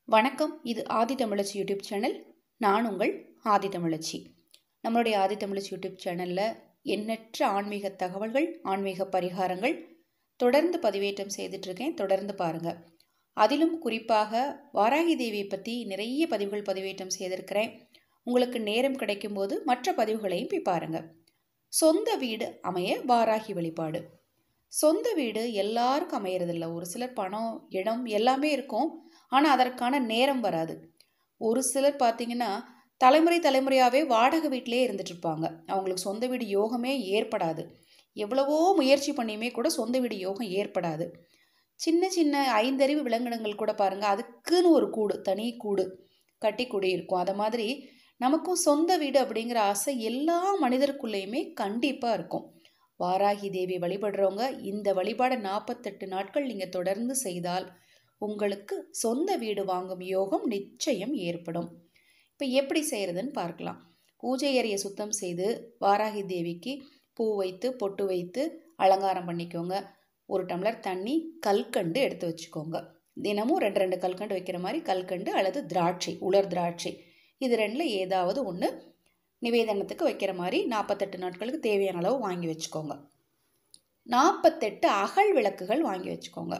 வணக்கம் இது ஆதி தமிழச்சி YouTube channel நான் உங்கள் ஆதி தமிழச்சி நம்மளுடைய ஆதி தமிழச்சி யூடியூப் சேனலில் எண்ணற்ற ஆன்மீக தகவல்கள் ஆன்மீக பரிகாரங்கள் தொடர்ந்து பதிவேற்றம் செய்துட்ருக்கேன் தொடர்ந்து பாருங்கள் அதிலும் குறிப்பாக வாராகி தேவியை பற்றி நிறைய பதிவுகள் பதிவேற்றம் செய்திருக்கிறேன் உங்களுக்கு நேரம் கிடைக்கும்போது மற்ற பதிவுகளையும் போய் பாருங்கள் சொந்த வீடு அமைய வாராகி வழிபாடு சொந்த வீடு எல்லாருக்கும் அமையறதில்ல ஒரு சிலர் பணம் இடம் எல்லாமே இருக்கும் ஆனால் அதற்கான நேரம் வராது ஒரு சிலர் பார்த்தீங்கன்னா தலைமுறை தலைமுறையாகவே வாடகை வீட்டிலே இருந்துட்டு இருப்பாங்க அவங்களுக்கு சொந்த வீடு யோகமே ஏற்படாது எவ்வளவோ முயற்சி பண்ணியுமே கூட சொந்த வீடு யோகம் ஏற்படாது சின்ன சின்ன ஐந்தறிவு விலங்கினங்கள் கூட பாருங்கள் அதுக்குன்னு ஒரு கூடு தனி கூடு கட்டி கூடி இருக்கும் அதை மாதிரி நமக்கும் சொந்த வீடு அப்படிங்கிற ஆசை எல்லா மனிதருக்குள்ளேயுமே கண்டிப்பாக இருக்கும் வாராகி தேவி வழிபடுறவங்க இந்த வழிபாடை நாற்பத்தெட்டு நாட்கள் நீங்கள் தொடர்ந்து செய்தால் உங்களுக்கு சொந்த வீடு வாங்கும் யோகம் நிச்சயம் ஏற்படும் இப்போ எப்படி செய்கிறதுன்னு பார்க்கலாம் பூஜை அறையை சுத்தம் செய்து வாராகி தேவிக்கு பூ வைத்து பொட்டு வைத்து அலங்காரம் பண்ணிக்கோங்க ஒரு டம்ளர் தண்ணி கல்கண்டு எடுத்து வச்சுக்கோங்க தினமும் ரெண்டு ரெண்டு கல்கண்டு வைக்கிற மாதிரி கல்கண்டு அல்லது திராட்சை உலர் திராட்சை இது ரெண்டில் ஏதாவது ஒன்று நிவேதனத்துக்கு வைக்கிற மாதிரி நாற்பத்தெட்டு நாட்களுக்கு தேவையான அளவு வாங்கி வச்சுக்கோங்க நாற்பத்தெட்டு அகல் விளக்குகள் வாங்கி வச்சுக்கோங்க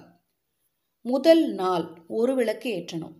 முதல் நாள் ஒரு விளக்கு ஏற்றணும்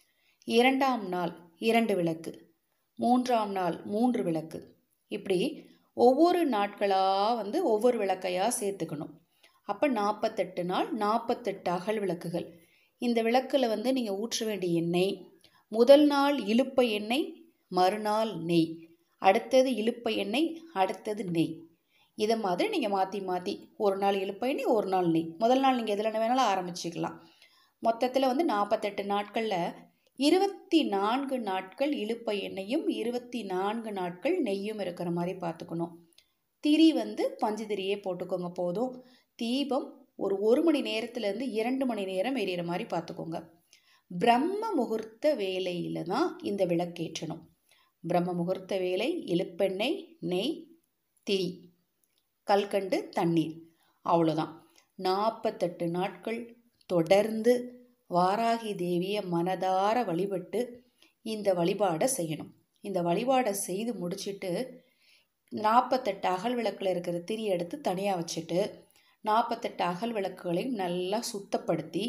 இரண்டாம் நாள் இரண்டு விளக்கு மூன்றாம் நாள் மூன்று விளக்கு இப்படி ஒவ்வொரு நாட்களாக வந்து ஒவ்வொரு விளக்கையாக சேர்த்துக்கணும் அப்போ நாற்பத்தெட்டு நாள் நாற்பத்தெட்டு அகல் விளக்குகள் இந்த விளக்கில் வந்து நீங்கள் ஊற்ற வேண்டிய எண்ணெய் முதல் நாள் இழுப்ப எண்ணெய் மறுநாள் நெய் அடுத்தது இழுப்ப எண்ணெய் அடுத்தது நெய் இதை மாதிரி நீங்கள் மாற்றி மாற்றி ஒரு நாள் இழுப்ப எண்ணெய் ஒரு நாள் நெய் முதல் நாள் நீங்கள் எதில் வேணாலும் ஆரம்பிச்சுக்கலாம் மொத்தத்தில் வந்து நாற்பத்தெட்டு நாட்களில் இருபத்தி நான்கு நாட்கள் இழுப்ப எண்ணெயும் இருபத்தி நான்கு நாட்கள் நெய்யும் இருக்கிற மாதிரி பார்த்துக்கணும் திரி வந்து பஞ்சு திரியே போட்டுக்கோங்க போதும் தீபம் ஒரு ஒரு மணி நேரத்துலேருந்து இரண்டு மணி நேரம் எரியிற மாதிரி பார்த்துக்கோங்க பிரம்ம முகூர்த்த வேலையில் தான் இந்த விளக்கேற்றணும் பிரம்ம முகூர்த்த வேலை இழுப்பெண்ணெய் நெய் திரி கல்கண்டு தண்ணீர் அவ்வளோதான் நாற்பத்தெட்டு நாட்கள் தொடர்ந்து வாராகி தேவியை மனதார வழிபட்டு இந்த வழிபாடை செய்யணும் இந்த வழிபாடை செய்து முடிச்சுட்டு நாற்பத்தெட்டு அகல் விளக்கில் இருக்கிற திரி எடுத்து தனியாக வச்சுட்டு நாற்பத்தெட்டு அகல் விளக்குகளையும் நல்லா சுத்தப்படுத்தி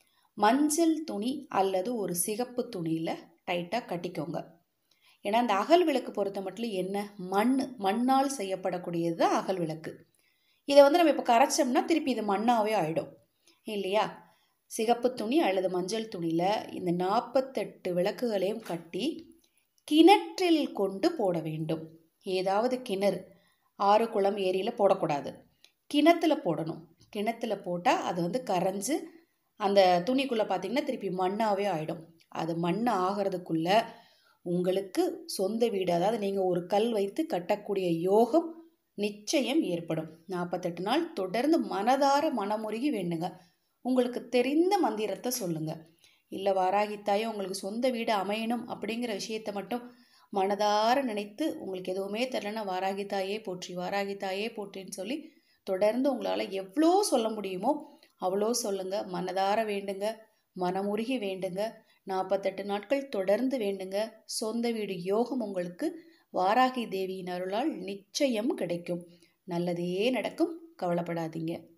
மஞ்சள் துணி அல்லது ஒரு சிகப்பு துணியில் டைட்டாக கட்டிக்கோங்க ஏன்னா அந்த அகல் விளக்கு பொறுத்த மட்டும் என்ன மண் மண்ணால் செய்யப்படக்கூடியது தான் அகல் விளக்கு இதை வந்து நம்ம இப்போ கரைச்சோம்னா திருப்பி இது மண்ணாகவே ஆகிடும் இல்லையா சிகப்பு துணி அல்லது மஞ்சள் துணியில் இந்த நாற்பத்தெட்டு விளக்குகளையும் கட்டி கிணற்றில் கொண்டு போட வேண்டும் ஏதாவது கிணறு ஆறு குளம் ஏரியில் போடக்கூடாது கிணத்துல போடணும் கிணத்துல போட்டால் அது வந்து கரைஞ்சு அந்த துணிக்குள்ளே பார்த்திங்கன்னா திருப்பி மண்ணாகவே ஆகிடும் அது மண் ஆகிறதுக்குள்ளே உங்களுக்கு சொந்த வீடு அதாவது நீங்கள் ஒரு கல் வைத்து கட்டக்கூடிய யோகம் நிச்சயம் ஏற்படும் நாற்பத்தெட்டு நாள் தொடர்ந்து மனதார மனமுருகி வேண்டுங்க உங்களுக்கு தெரிந்த மந்திரத்தை சொல்லுங்கள் இல்லை வாராகித்தாயோ உங்களுக்கு சொந்த வீடு அமையணும் அப்படிங்கிற விஷயத்தை மட்டும் மனதார நினைத்து உங்களுக்கு எதுவுமே தெரிலனா வாராகித்தாயே போற்றி வாராகித்தாயே போற்றின்னு சொல்லி தொடர்ந்து உங்களால் எவ்வளோ சொல்ல முடியுமோ அவ்வளோ சொல்லுங்கள் மனதார வேண்டுங்க மனமுருகி வேண்டுங்க நாற்பத்தெட்டு நாட்கள் தொடர்ந்து வேண்டுங்க சொந்த வீடு யோகம் உங்களுக்கு வாராகி தேவியின் அருளால் நிச்சயம் கிடைக்கும் நல்லதே நடக்கும் கவலைப்படாதீங்க